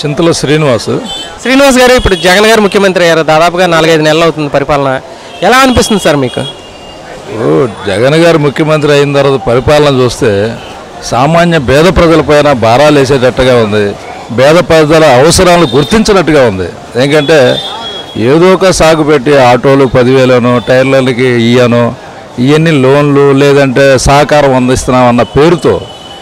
చింతల శ్రీనివాస్ శ్రీనివాస్ గారు ఇప్పుడు జగన్ గారు ముఖ్యమంత్రి అయ్యారు దాదాపుగా నాలుగైదు నెలలు అవుతుంది పరిపాలన ఎలా అనిపిస్తుంది సార్ మీకు ఓ జగన్ గారు ముఖ్యమంత్రి అయిన తర్వాత పరిపాలన చూస్తే సామాన్య పేద ప్రజలపైన భారాలు వేసేటట్టుగా ఉంది పేద ప్రజల అవసరాలను గుర్తించినట్టుగా ఉంది ఎందుకంటే ఏదో ఒక సాగు పెట్టి ఆటోలు పదివేలను టైర్లకి ఇయ్యను ఇవన్నీ లోన్లు లేదంటే సహకారం అందిస్తున్నాం అన్న పేరుతో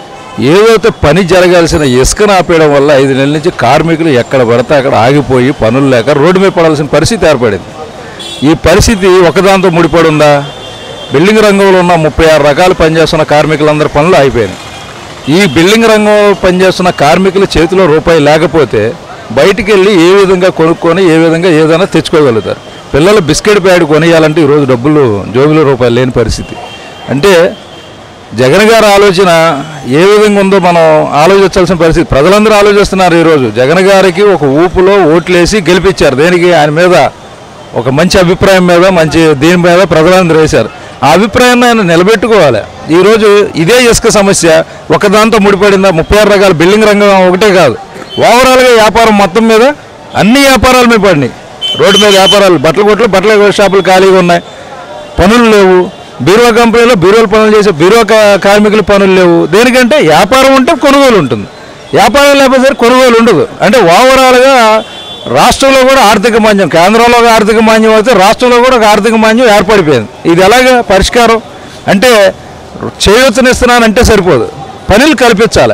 ఏదైతే పని జరగాల్సిన ఇసుకను ఆపేయడం వల్ల ఐదు నెలల నుంచి కార్మికులు ఎక్కడ పడితే అక్కడ ఆగిపోయి పనులు లేక రోడ్డు మీద పడాల్సిన పరిస్థితి ఏర్పడింది ఈ పరిస్థితి ఒకదాంతో ముడిపడి ఉందా బిల్డింగ్ రంగంలో ఉన్న ముప్పై ఆరు రకాలు పనిచేస్తున్న కార్మికులందరి పనులు అయిపోయినాయి ఈ బిల్డింగ్ రంగంలో పనిచేస్తున్న కార్మికుల చేతిలో రూపాయి లేకపోతే బయటికి వెళ్ళి ఏ విధంగా కొనుక్కొని ఏ విధంగా ఏదైనా తెచ్చుకోగలుగుతారు పిల్లలు బిస్కెట్ ప్యాడ్ కొనియాలంటే ఈరోజు డబ్బులు జోబులో రూపాయలు లేని పరిస్థితి అంటే జగన్ గారి ఆలోచన ఏ విధంగా ఉందో మనం ఆలోచించాల్సిన పరిస్థితి ప్రజలందరూ ఆలోచిస్తున్నారు ఈరోజు జగన్ గారికి ఒక ఊపులో ఓట్లేసి గెలిపించారు దేనికి ఆయన మీద ఒక మంచి అభిప్రాయం మీద మంచి దీని మీద ప్రజలందరూ వేశారు ఆ అభిప్రాయాన్ని ఆయన నిలబెట్టుకోవాలి ఈరోజు ఇదే ఇసుక సమస్య ఒకదాంతో ముడిపడిందా ముప్పై ఆరు రకాల బిల్డింగ్ రంగం ఒకటే కాదు ఓవరాల్గా వ్యాపారం మొత్తం మీద అన్ని వ్యాపారాల మీద పడినాయి రోడ్డు మీద వ్యాపారాలు బట్టల కొట్లు బట్టల షాపులు ఖాళీగా ఉన్నాయి పనులు లేవు బీరువా కంపెనీలో బీరువాల పనులు చేసే బీరువా కా- కార్మికుల పనులు లేవు దేనికంటే వ్యాపారం ఉంటే కొనుగోలు ఉంటుంది వ్యాపారం లేకపోతే సరే కొనుగోలు ఉండదు అంటే ఓవరాల్గా రాష్ట్రంలో కూడా ఆర్థిక మాంద్యం కేంద్రంలో ఒక ఆర్థిక మాంద్యం అయితే రాష్ట్రంలో కూడా ఒక ఆర్థిక మాంద్యం ఏర్పడిపోయింది ఇది ఎలాగ పరిష్కారం అంటే చేయూతనిస్తున్నానంటే సరిపోదు పనులు కల్పించాలి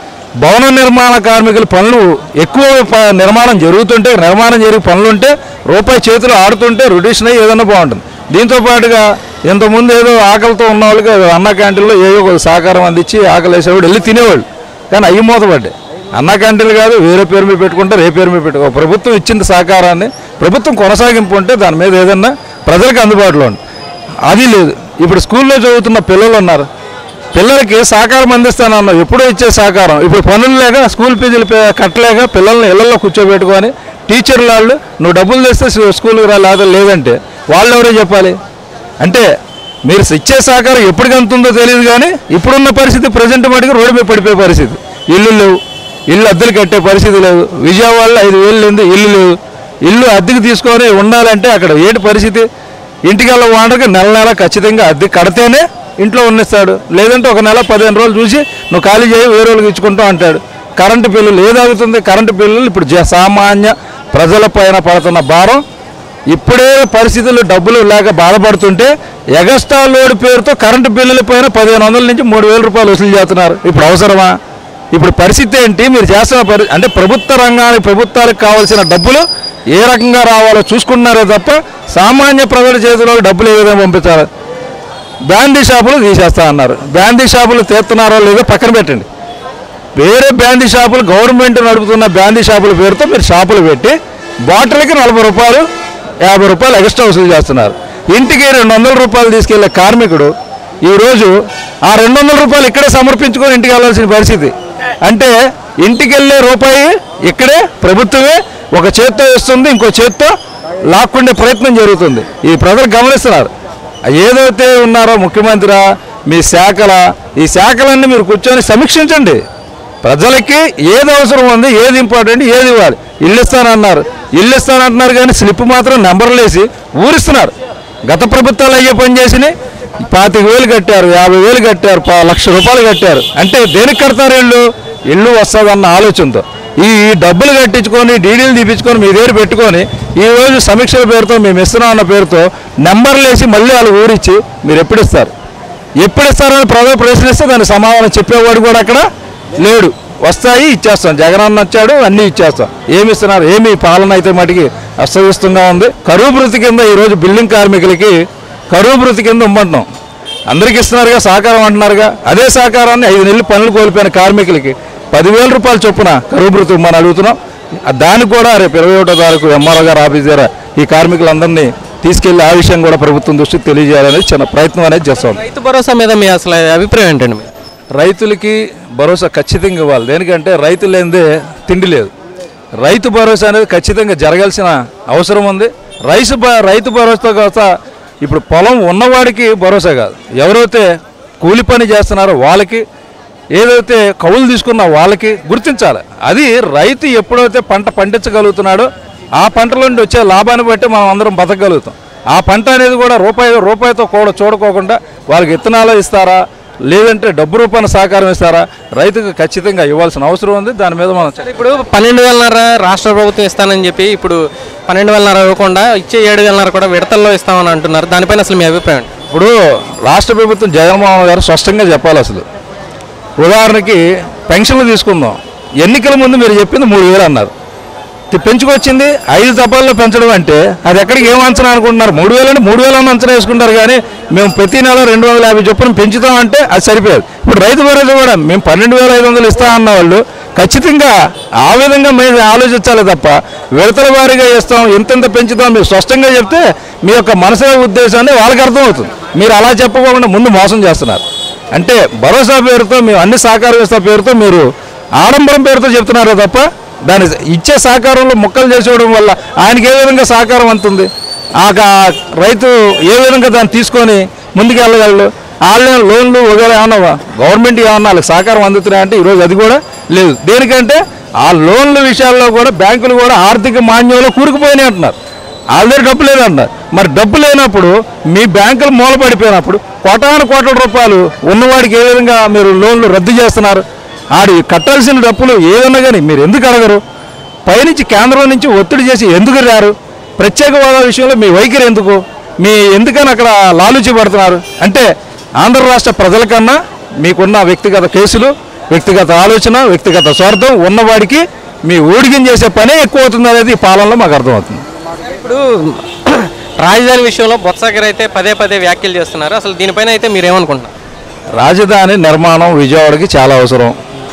భవన నిర్మాణ కార్మికుల పనులు ఎక్కువ ప- నిర్మాణం జరుగుతుంటే నిర్మాణం జరిగే పనులు ఉంటే రూపాయి చేతులు ఆడుతుంటే రొటేషన్ అయ్యి ఏదన్నా బాగుంటుంది దీంతో పాటుగా ఇంతకుముందు ఏదో ఆకలితో ఉన్న వాళ్ళకి అన్న క్యాంటీన్లో ఏదో ఒక సహకారం అందించి ఆకలి వేసేవాడు వెళ్ళి తినేవాళ్ళు కానీ అయ్యి మూతపడ్డాయి అన్న క్యాంటీన్లు కాదు వేరే పేరు మీద పెట్టుకుంటారు ఏ పేరు మీద పెట్టుకో ప్రభుత్వం ఇచ్చిన సహకారాన్ని ప్రభుత్వం కొనసాగింపు ఉంటే దాని మీద ఏదన్నా ప్రజలకు అందుబాటులో ఉంది అది లేదు ఇప్పుడు స్కూల్లో చదువుతున్న పిల్లలు ఉన్నారు పిల్లలకి సహకారం అందిస్తానన్నావు ఎప్పుడో ఇచ్చే సహకారం ఇప్పుడు పనులు లేక స్కూల్ ఫీజులు పే- కట్టలేక పిల్లల్ని ఇళ్లలో కూర్చోబెట్టుకొని టీచర్లు వాళ్ళు నువ్వు డబ్బులు తెస్తే స్కూ- స్కూల్కి రా లేదా లేదంటే వాళ్ళు ఎవరో చెప్పాలి అంటే మీరు ఇచ్చే సహకారం ఎప్పటికి అందుతుందో తెలియదు కానీ ఇప్పుడున్న పరిస్థితి ప్రజెంట్ మటుకు రోడ్డు మీద పడిపోయే పరిస్థితి ఇల్లు లేవు ఇల్లు అద్దెలు కట్టే పరిస్థితి లేదు విజయవాడలో ఐదు వేలు లేదు ఇల్లు లేవు ఇల్లు అద్దెకు తీసుకొని ఉండాలంటే అక్కడ ఏంటి పరిస్థితి ఇంటికల్లా వాడక నెల నెల ఖచ్చితంగా అద్దె కడితేనే ఇంట్లో ఉన్నిస్తాడు లేదంటే ఒక నెల పదిహేను రోజులు చూసి నువ్వు ఖాళీ చేయి వేరే వాళ్ళకి ఇచ్చుకుంటావు అంటాడు కరెంటు బిల్లులు ఏదాగుతుంది కరెంటు బిల్లులు ఇప్పుడు జ- సామాన్య ప్రజల పైన పడుతున్న భారం ఇప్పుడే పరిస్థితులు డబ్బులు లేక బాధపడుతుంటే ఎగస్ట్రా లోడ్ పేరుతో కరెంటు బిల్లుల పైన పదిహేను వందల నుంచి మూడు వేల రూపాయలు వసూలు చేస్తున్నారు ఇప్పుడు అవసరమా ఇప్పుడు పరిస్థితి ఏంటి మీరు చేస్తున్న పరి అంటే ప్రభుత్వ రంగానికి ప్రభుత్వాలకు కావాల్సిన డబ్బులు ఏ రకంగా రావాలో చూసుకుంటున్నారే తప్ప సామాన్య ప్రజల చేతిలో డబ్బులు ఏ విధంగా పంపించాలి బ్యాండీ షాపులు తీసేస్తా అన్నారు బ్యాండీ షాపులు తీస్తున్నారో లేదో పక్కన పెట్టండి వేరే బ్యాండీ షాపులు గవర్నమెంట్ నడుపుతున్న బ్యాండీ షాపుల పేరుతో మీరు షాపులు పెట్టి బాటిల్కి నలభై రూపాయలు యాభై రూపాయలు ఎక్స్ట్రా వసూలు చేస్తున్నారు ఇంటికి రెండు వందల రూపాయలు తీసుకెళ్లే కార్మికుడు ఈరోజు ఆ రెండు వందల రూపాయలు ఇక్కడే సమర్పించుకొని ఇంటికి వెళ్ళాల్సిన పరిస్థితి అంటే ఇంటికి వెళ్ళే రూపాయి ఇక్కడే ప్రభుత్వమే ఒక చేత్తో ఇస్తుంది ఇంకో చేత్తో లాక్కుండే ప్రయత్నం జరుగుతుంది ఈ ప్రజలు గమనిస్తున్నారు ఏదైతే ఉన్నారో ముఖ్యమంత్రి మీ శాఖల ఈ శాఖలన్నీ మీరు కూర్చొని సమీక్షించండి ప్రజలకి ఏది అవసరం ఉంది ఏది ఇంపార్టెంట్ ఏది ఇవ్వాలి ఇల్లు ఇస్తానన్నారు ఇల్లు ఇస్తానంటున్నారు కానీ స్లిప్ మాత్రం నెంబర్లు వేసి ఊరిస్తున్నారు గత ప్రభుత్వాలు అయ్యే పని చేసినాయి పాతిక వేలు కట్టారు యాభై వేలు కట్టారు పా- లక్ష రూపాయలు కట్టారు అంటే దేనికి కడతారు ఇల్లు ఇల్లు వస్తుందన్న ఆలోచనతో ఈ ఈ డబ్బులు కట్టించుకొని డీడీలు తీపించుకొని మీ దగ్గర పెట్టుకొని ఈ రోజు సమీక్షల పేరుతో మేము ఇస్తున్నాం అన్న పేరుతో నెంబర్లు వేసి మళ్ళీ వాళ్ళు ఊరిచ్చి మీరు ఎప్పుడు ఇస్తారు ఎప్పుడు ఇస్తారని ప్రజలు ప్రశ్నిస్తే దానికి సమాధానం చెప్పేవాడు కూడా అక్కడ లేడు వస్తాయి ఇచ్చేస్తాం జగన్ అన్న వచ్చాడు అన్నీ ఇచ్చేస్తాం ఏమి ఇస్తున్నారు ఏమి పాలన అయితే మటుకి అస్తవ్యస్తంగా ఉంది కరువు భృతి కింద ఈరోజు బిల్డింగ్ కార్మికులకి కరువు భృతి కింద ఇమ్మంటున్నాం అందరికి ఇస్తున్నారుగా సహకారం అంటున్నారుగా అదే సహకారాన్ని ఐదు నెలలు పనులు కోల్పోయిన కార్మికులకి పదివేల రూపాయలు చొప్పున కరువు భృతి మనం అడుగుతున్నాం ఆ దానికి కూడా రేపు ఇరవై ఒకటో తారీఖు ఎంఆర్ఓ గారు ఆఫీస్ దగ్గర ఈ కార్మికులందరినీ తీసుకెళ్లి ఆ విషయం కూడా ప్రభుత్వం దృష్టికి తెలియజేయాలనేది చిన్న ప్రయత్నం అనేది చేస్తాం రైతు భరోసా మీద మీ అసలు అభిప్రాయం ఏంటండి మీ రైతులకి భరోసా ఖచ్చితంగా ఇవ్వాలి దేనికంటే రైతు లేనిదే తిండి లేదు రైతు భరోసా అనేది ఖచ్చితంగా జరగాల్సిన అవసరం ఉంది రైతు భ రైతు భరోసా కోసం ఇప్పుడు పొలం ఉన్నవాడికి భరోసా కాదు ఎవరైతే కూలి పని చేస్తున్నారో వాళ్ళకి ఏదైతే కవులు తీసుకున్న వాళ్ళకి గుర్తించాలి అది రైతు ఎప్పుడైతే పంట పండించగలుగుతున్నాడో ఆ పంటల నుండి వచ్చే లాభాన్ని బట్టి మనం అందరం బతకగలుగుతాం ఆ పంట అనేది కూడా రూపాయి రూపాయితో కూడా చూడకోకుండా వాళ్ళకి విత్తనాలు ఇస్తారా లేదంటే డబ్బు రూపాయల సహకారం ఇస్తారా రైతుకు ఖచ్చితంగా ఇవ్వాల్సిన అవసరం ఉంది దాని మీద మనం చర్య- ఇప్పుడు పన్నెండు వేలన్నర రాష్ట్ర ప్రభుత్వం ఇస్తానని చెప్పి ఇప్పుడు పన్నెండు వేలన్నర ఇవ్వకుండా ఇచ్చే ఏడు వేలన్నర కూడా విడతల్లో ఇస్తామని అంటున్నారు దానిపైన అసలు మీ అభిప్రాయం ఏంటి? ఇప్పుడు రాష్ట్ర ప్రభుత్వం జగన్మోహన్ గారు స్పష్టంగా చెప్పాలి అసలు ఉదాహరణకి పెన్షన్లు తీసుకుందాం ఎన్నికల ముందు మీరు చెప్పింది మూడు వేలు అన్నారు తి- పెంచుకొచ్చింది ఐదు తపాల్లో పెంచడం అంటే అది ఎక్కడికి ఏం అంచనా అనుకుంటున్నారు మూడు వేలు అంటే మూడు వేలు అని అంచనా వేసుకుంటారు కానీ మేము ప్రతి నెల రెండు వందల యాభై చొప్పున పెంచుతాం అంటే అది సరిపోదు ఇప్పుడు రైతు భరోసా కూడా మేము పన్నెండు వేల ఐదు వందలు ఇస్తా అన్న వాళ్ళు ఖచ్చితంగా ఆ విధంగా మేము ఆలోచించాలి తప్ప విడతల వారీగా ఇస్తాం ఇంతంత పెంచుతాం మీరు స్పష్టంగా చెప్తే మీ యొక్క మనసులో ఉద్దేశాన్ని వాళ్ళకి అర్థమవుతుంది మీరు అలా చెప్పకుండా ముందు మోసం చేస్తున్నారు అంటే భరోసా పేరుతో మేము అన్ని సహకారం ఇస్తా పేరుతో మీరు ఆడంబరం పేరుతో చెప్తున్నారే తప్ప దాని ఇచ్చే సహకారంలో ముక్కలు చేసేయడం వల్ల ఆయనకి ఏ విధంగా సహకారం అందుతుంది ఆ గా- రైతు ఏ విధంగా దాన్ని తీసుకొని ముందుకు వెళ్ళగలడు వాళ్ళే లోన్లు వగేరా ఏమన్నా గవర్నమెంట్ ఏమన్నా వాళ్ళకి సహకారం అందుతున్నాయంటే ఈరోజు అది కూడా లేదు దేనికంటే ఆ లోన్ల విషయాల్లో కూడా బ్యాంకులు కూడా ఆర్థిక మాన్యంలో కూరుకుపోయినాయి అంటున్నారు ఆల్రెడీ డబ్బు లేదంటారు మరి డబ్బు లేనప్పుడు మీ బ్యాంకులు మూలపడిపోయినప్పుడు కోటాను కోట్ల రూపాయలు ఉన్నవాడికి ఏ విధంగా మీరు లోన్లు రద్దు చేస్తున్నారు ఆడి కట్టాల్సిన డబ్బులు ఏదన్నా కానీ మీరు ఎందుకు అడగరు పైనుంచి కేంద్రం నుంచి ఒత్తిడి చేసి ఎందుకు రారు ప్రత్యేక హోదా విషయంలో మీ వైఖరి ఎందుకు మీ ఎందుకని అక్కడ లాలూచి పడుతున్నారు అంటే ఆంధ్ర రాష్ట్ర ప్రజల కన్నా మీకున్న వ్యక్తిగత కేసులు వ్యక్తిగత ఆలోచన వ్యక్తిగత స్వార్థం ఉన్నవాడికి మీ ఊడిగం చేసే పనే ఎక్కువ అవుతుంది అనేది ఈ పాలనలో మాకు అర్థమవుతుంది ఇప్పుడు రాజధాని విషయంలో బొత్స గారు అయితే పదే పదే వ్యాఖ్యలు చేస్తున్నారు అసలు దీనిపైన అయితే మీరు ఏమనుకుంటున్నారు రాజధాని నిర్మాణం విజయవాడకి చాలా అవసరం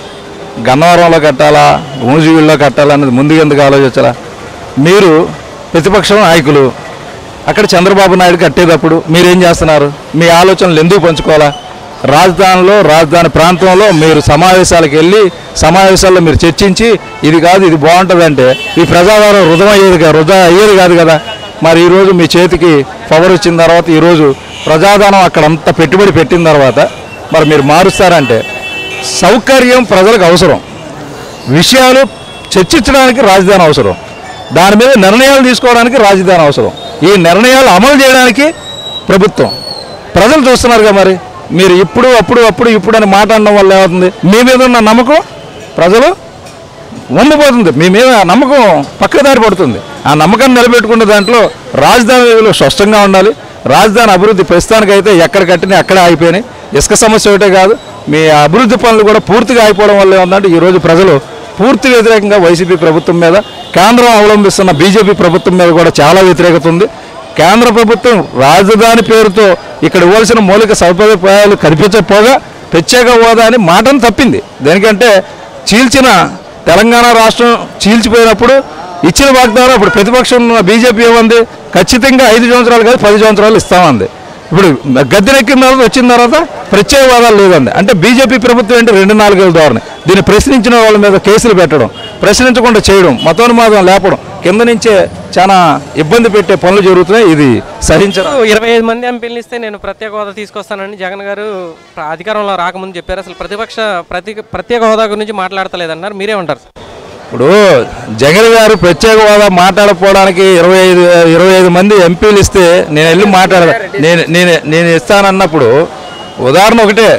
గన్నవరంలో కట్టాలా మూజివీడులో కట్టాలా అనేది ముందుగా ఎందుకు ఆలోచించాలా మీరు ప్రతిపక్ష నాయకులు అక్కడ చంద్రబాబు నాయుడు కట్టేటప్పుడు మీరేం చేస్తున్నారు మీ ఆలోచనలు ఎందుకు పంచుకోవాలా రాజధానిలో రాజధాని ప్రాంతంలో మీరు సమావేశాలకు వెళ్ళి సమావేశాల్లో మీరు చర్చించి ఇది కాదు ఇది బాగుంటుంది అంటే ఈ ప్రజాదారం వృధం అయ్యేది కాదు వృధా అయ్యేది కాదు కదా మరి ఈరోజు మీ చేతికి పవర్ వచ్చిన తర్వాత ఈరోజు ప్రజాదానం అక్కడ అంత పెట్టుబడి పెట్టిన తర్వాత మరి మీరు మారుస్తారంటే సౌకర్యం ప్రజలకు అవసరం విషయాలు చర్చించడానికి రాజధాని అవసరం దాని మీద నిర్ణయాలు తీసుకోవడానికి రాజధాని అవసరం ఈ నిర్ణయాలు అమలు చేయడానికి ప్రభుత్వం ప్రజలు చూస్తున్నారుగా మరి మీరు ఇప్పుడు అప్పుడు అప్పుడు ఇప్పుడు అని మాట్లాడడం వల్ల ఏమవుతుంది మీ మీద ఉన్న నమ్మకం ప్రజలు వండిపోతుంది మీ మీద నమ్మకం పక్కదారి పడుతుంది ఆ నమ్మకాన్ని నిలబెట్టుకున్న దాంట్లో రాజధాని విలువలు స్పష్టంగా ఉండాలి రాజధాని అభివృద్ధి ప్రస్తుతానికైతే ఎక్కడ కట్టినా అక్కడే ఆగిపోయినాయి ఇసుక సమస్య ఒకటే కాదు మీ అభివృద్ధి పనులు కూడా పూర్తిగా అయిపోవడం వల్ల ఏమందంటే ఈరోజు ప్రజలు పూర్తి వ్యతిరేకంగా వైసీపీ ప్రభుత్వం మీద కేంద్రం అవలంబిస్తున్న బీజేపీ ప్రభుత్వం మీద కూడా చాలా వ్యతిరేకత ఉంది కేంద్ర ప్రభుత్వం రాజధాని పేరుతో ఇక్కడ ఇవ్వాల్సిన మౌలిక సదుపాయాలు కల్పించకపోగా ప్రత్యేక హోదా అని మాటను తప్పింది దేనికంటే చీల్చిన తెలంగాణ రాష్ట్రం చీల్చిపోయినప్పుడు ఇచ్చిన వాగ్దానం ఇప్పుడు ప్రతిపక్షం ఉన్న బీజేపీ ఏమంది ఖచ్చితంగా ఐదు సంవత్సరాలు కాదు పది సంవత్సరాలు ఇస్తామంది ఇప్పుడు గద్దెనెక్కిన తర్వాత వచ్చిన తర్వాత ప్రత్యేక హోదాలు లేదండి అంటే బీజేపీ ప్రభుత్వం ఏంటి రెండు నాలుగేళ్ళ ధోరణి దీన్ని ప్రశ్నించిన వాళ్ళ మీద కేసులు పెట్టడం ప్రశ్నించకుండా చేయడం మతోన్మాదం లేపడం కింద నుంచే చాలా ఇబ్బంది పెట్టే పనులు జరుగుతున్నాయి ఇది సహించడం ఇరవై ఐదు మంది ఎంపీలు ఇస్తే నేను ప్రత్యేక హోదా తీసుకొస్తానని జగన్ గారు ప్ర- అధికారంలో రాకముందు చెప్పారు అసలు ప్రతిపక్ష ప్రతి ప్రత్యేక హోదా గురించి మాట్లాడతలేదన్నారు మీరేమంటారు ఇప్పుడు జగన్ గారు ప్రత్యేక హోదా మాట్లాడకపోవడానికి ఇరవై ఐదు ఇరవై ఐదు మంది ఎంపీలు ఇస్తే నేను వెళ్ళి మాట్లాడదా నేను నేను నేను ఇస్తానన్నప్పుడు ఉదాహరణ ఒకటే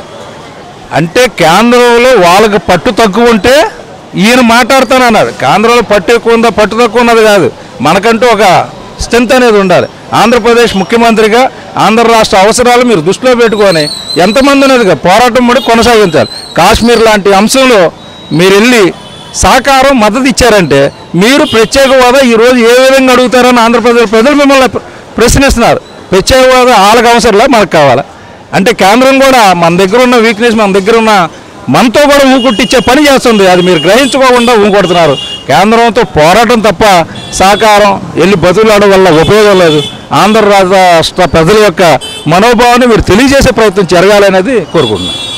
అంటే కేంద్రంలో వాళ్ళకి పట్టు తక్కువ ఉంటే ఈయన మాట్లాడతానన్నారు కేంద్రంలో పట్టు ఎక్కువ ఉందా పట్టు తక్కువ ఉన్నది కాదు మనకంటూ ఒక స్ట్రెంత్ అనేది ఉండాలి ఆంధ్రప్రదేశ్ ముఖ్యమంత్రిగా ఆంధ్ర రాష్ట్ర అవసరాలు మీరు దృష్టిలో పెట్టుకొని ఎంతమంది అనేది కాదు, పోరాటం కూడా కొనసాగించాలి కాశ్మీర్ లాంటి అంశంలో మీరు వెళ్ళి సహకారం మద్దతు ఇచ్చారంటే మీరు ప్రత్యేక హోదా ఈరోజు ఏ విధంగా అడుగుతారని ఆంధ్రప్రదేశ్ ప్రజలు మిమ్మల్ని ప్ర- ప్రశ్నిస్తున్నారు ప్రత్యేక హోదా వాళ్ళకి అవసరంలా మనకు కావాలా అంటే కేంద్రం కూడా మన దగ్గర ఉన్న వీక్నెస్ మన దగ్గర ఉన్న మనతో కూడా ఊకుట్టించే పని చేస్తుంది అది మీరు గ్రహించుకోకుండా ఊకొడుతున్నారు కేంద్రంతో పోరాటం తప్ప సహకారం వెళ్ళి బతుకులాడడం వల్ల ఉపయోగం లేదు ఆంధ్ర రాష్ట్ర ప్రజల యొక్క మనోభావాన్ని మీరు తెలియజేసే ప్రయత్నం జరగాలనేది కోరుకుంటున్నాను